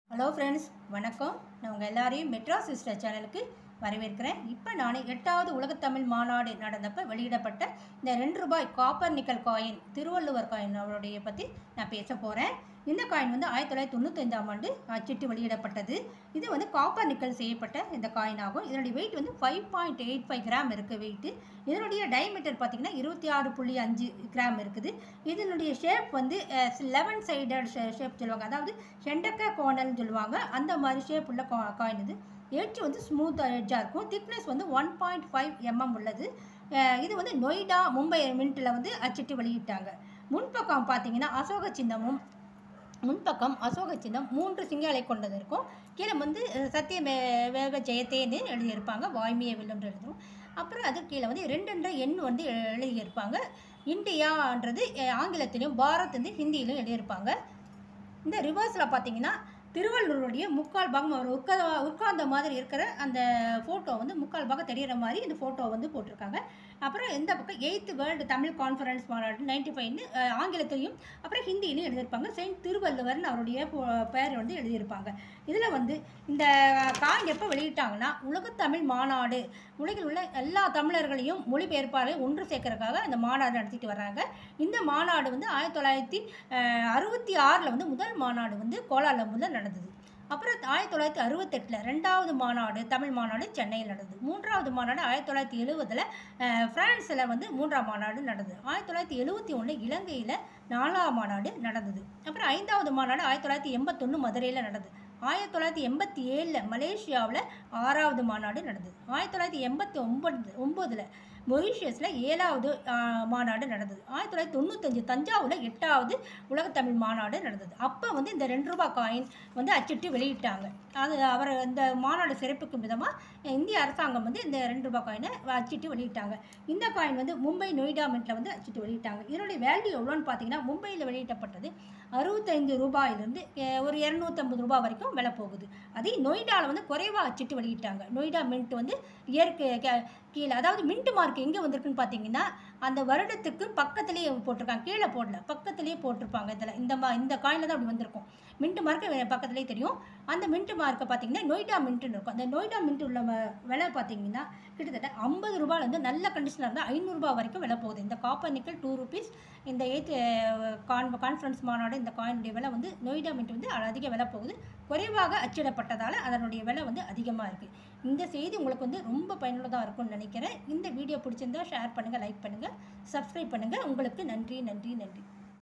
hello friends வணக்கம் நான் உங்கள் எல்லாரையும் மெட்ரா சிஸ்டர் சேனலுக்கு வரவேற்கிறேன் இப்போ நான் எட்டாவது உலகத்தமிழ் மாநாடு நடந்தப்போ வெளியிடப்பட்ட இந்த ரெண்டு ரூபாய் copper nickel coin Thiruvalluvar coin அவருடைய பற்றி நான் பேச போகிறேன் இந்த காயின் வந்து ஆயிரத்தி தொள்ளாயிரத்தி தொண்ணூத்தைந்தாம் ஆண்டு அச்சிட்டு வெளியிடப்பட்டது இது வந்து காப்பர் நிக்கல் செய்யப்பட்ட இந்த காயின் ஆகும் இதனுடைய வெயிட் வந்து five point eight five gram இருக்குது வெயிட்டு இதனுடைய டயமீட்டர் பார்த்தீங்கன்னா இருபத்தி ஆறு புள்ளி அஞ்சு கிராம் இருக்குது இதனுடைய ஷேப் வந்து லெவன் சைடட் ஷேப் சொல்லுவாங்க அதாவது செண்டக்க கோணல்னு சொல்லுவாங்க அந்த மாதிரி ஷேப் உள்ள காயின் இது எட்ஜ் வந்து ஸ்மூத் எட்ஜாக இருக்கும் திக்னஸ் வந்து ஒன் பாயிண்ட் ஃபைவ் எம்எம் உள்ளது அஹ் இது வந்து நொய்டா மும்பை மின்ட்டில் வந்து அச்சிட்டு வெளியிட்டாங்க முன்பக்கம் பார்த்தீங்கன்னா அசோக சின்னமும் முன்பக்கம் அசோக சின்னம் மூன்று சிங்காலை கொண்டது இருக்கும் கீழே வந்து அஹ், சத்திய மே- வேக ஜெயத்தேன்னு எழுதியிருப்பாங்க வாய்மைய வில்லம்னு எழுதும் அப்புறம் அது கீழே வந்து ரெண்டுன்ற எண் வந்து எ- எழுதியிருப்பாங்க இந்தியான்றது அஹ், ஆங்கிலத்திலையும் பாரத் வந்து ஹிந்தியிலும் எழுதியிருப்பாங்க இந்த ரிவர்ஸில் பார்த்தீங்கன்னா திருவள்ளுவருடைய முக்கால் பாகம் அவர் உட்கா உட்கார்ந்த மாதிரி இருக்கிற அந்த ஃபோட்டோ வந்து முக்கால் பாகம் தெரியிற மாதிரி இந்த ஃபோட்டோ வந்து போட்டிருக்காங்க அப்புறம் இந்த பக்கம் எயித்து வேர்ல்டு தமிழ் கான்ஃபரன்ஸ் மாநாடு நைன்டி ஃபைவ்னு ஆங்கிலத்திலையும் அப்புறம் ஹிந்தியிலையும் எழுதியிருப்பாங்க செயின்ட் திருவள்ளுவர்னு அவருடைய போ- பெயர் வந்து எழுதியிருப்பாங்க இதில் வந்து இந்த காயின் எப்போ வெளியிட்டாங்கன்னா உலகத்தமிழ் மாநாடு உலகில் உள்ள எல்லா தமிழர்களையும் மொழிபெயர்ப்பாளரையும் ஒன்று சேர்க்கறதுக்காக இந்த மாநாடு நடத்திட்டு வர்றாங்க இந்த மாநாடு வந்து ஆயிரத்தி தொள்ளாயிரத்தி அஹ், அறுபத்தி ஆறில் வந்து முதல் மாநாடு வந்து கோலாலம்பூரில் நடந்தது அப்புறம் ஆயிரத்தி தொள்ளாயிரத்தி அறுபத்தெட்டில் ரெண்டாவது மாநாடு தமிழ் மாநாடு சென்னையில் நடந்தது மூன்றாவது மாநாடு ஆயிரத்தி தொள்ளாயிரத்தி எழுபதில் ஃப்ரான்ஸில் வந்து மூன்றாம் மாநாடு நடந்தது ஆயிரத்தி தொள்ளாயிரத்தி எழுபத்தி ஒன்று இலங்கையில் நாலாம் மாநாடு நடந்தது அப்புறம் ஐந்தாவது மாநாடு ஆயிரத்தி தொள்ளாயிரத்தி எண்பத்தொன்று மதுரையில் நடந்தது ஆயிரத்தி தொள்ளாயிரத்தி எண்பத்தி ஏழில் மலேசியாவில் ஆறாவது மாநாடு நடந்தது ஆயிரத்தி தொள்ளாயிரத்தி எண்பத்தி ஒன்பது ஒம்போதில் மொரீஷியஸில் ஏழாவது ஆஹ், மாநாடு நடந்தது ஆயிரத்தி தொள்ளாயிரத்தி தொண்ணூத்தஞ்சு தஞ்சாவூரில் எட்டாவது உலகத்தமிழ் மாநாடு நடந்தது அப்போ வந்து இந்த ரெண்டு ரூபாய் காயின் வந்து அச்சிட்டு வெளியிட்டாங்க அது அவர் இந்த மாநாடு சிறப்பிக்கும் விதமாக இந்திய அரசாங்கம் வந்து இந்த ரெண்டு ரூபாய் காயினை அச்சிட்டு வெளியிட்டாங்க இந்த காயின் வந்து மும்பை நொய்டா மின்ட்டில் வந்து அச்சிட்டு வெளியிட்டாங்க இதனுடைய வேல்யூ எவ்வளோன்னு பார்த்தீங்கன்னா மும்பையில் வெளியிட்டப்பட்டது அறுபத்தைந்து ரூபாயிலிருந்து அஹ், ஒரு இரநூத்தம்பது ரூபாய் வரைக்கும் விலை போகுது அதே நொய்டாவில் வந்து குறைவாக அச்சிட்டு வெளியிட்டாங்க நொய்டா மின்ட் வந்து இயற்கை கே- கீழே அதாவது மின்ட் மார்க் எங்கே வந்திருக்குன்னு பார்த்தீங்கன்னா அந்த வருடத்துக்கு பக்கத்துலேயே போட்டிருக்காங்க கீழே போடல பக்கத்துலேயே போட்டிருப்பாங்க இதில் இந்த மா இந்த காயினில் தான் அப்படி வந்திருக்கும் மின்ட் மார்க்கு பக்கத்துலேயே தெரியும் அந்த மின்ட் மார்க்கை பார்த்தீங்கன்னா நொய்டா மின்ட்டுன்னு இருக்கும் அந்த நொய்டா மின்ட் உள்ள வ- விலை பார்த்தீங்கன்னா கிட்டத்தட்ட ஐம்பது ரூபாயிலேருந்து நல்ல கண்டிஷனில் இருந்தால் ஐநூறுரூபா வரைக்கும் விலை போகுது இந்த காப்பர் நிக்கல் டூ ருபீஸ் இந்த எயித் கான் கான்ஃபரன்ஸ் மாநாடு இந்த காயினுடைய விலை வந்து நொய்டா மின்ட் வந்து அதிக விலை போகுது குறைவாக அச்சிடப்பட்டதால் அதனுடைய விலை வந்து அதிகமாக இருக்குது இந்த செய்தி உங்களுக்கு வந்து ரொம்ப பயனுள்ளதாக இருக்கும்னு நினைக்கிறேன் இந்த வீடியோ பிடிச்சிருந்தா ஷேர் பண்ணுங்கள் லைக் பண்ணுங்கள் சப்ஸ்கிரைப் பண்ணுங்கள் உங்களுக்கு நன்றி நன்றி நன்றி